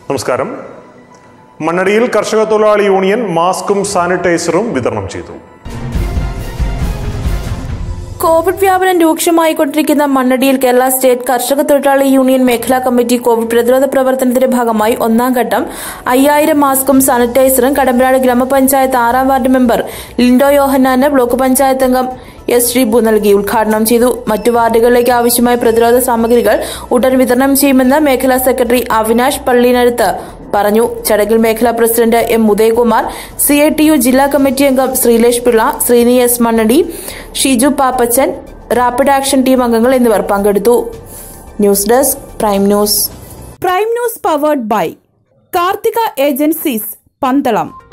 നമസ്കാരം മണ്ണടിയിൽ കർഷക തൊഴിലാളി യൂണിയൻ മാസ്കും സാനിറ്റൈസറും വിതരണം ചെയ്തു കോവിഡ് വ്യാപനം രൂക്ഷമായിക്കൊണ്ടിരിക്കുന്ന മണ്ണടിയിൽ കേരള സ്റ്റേറ്റ് കർഷക തൊഴിലാളി യൂണിയൻ മേഖലാ കമ്മിറ്റി കോവിഡ് പ്രതിരോധ പ്രവർത്തനത്തിന്റെ ഭാഗമായി ഒന്നാം ഘട്ടം അയ്യായിരം മാസ്കും സാനിറ്റൈസറും കടമ്പനാട് ഗ്രാമപഞ്ചായത്ത് ആറാം വാർഡ് മെമ്പർ ലിൻഡോ യോഹന്നാന് ബ്ലോക്ക് പഞ്ചായത്ത് അംഗം എസ് ശ്രീബു നൽകി ഉദ്ഘാടനം ചെയ്തു മറ്റു വാർഡുകളിലേക്ക് ആവശ്യമായ പ്രതിരോധ സാമഗ്രികൾ ഉടൻ വിതരണം ചെയ്യുമെന്ന് മേഖലാ സെക്രട്ടറി അവിനാഷ് പള്ളിനടുത്ത് പറഞ്ഞു ചടങ്ങിൽ മേഖലാ president M Udayakumar C I T U ജില്ലാ കമ്മിറ്റി അംഗം Sreelesh Pillai Sreeni S Mannadi Shiju Pappachan rapid action team അംഗങ്ങൾ എന്നിവർ പങ്കെടുത്തു news desk prime news prime news powered by Karthika agencies Pandalam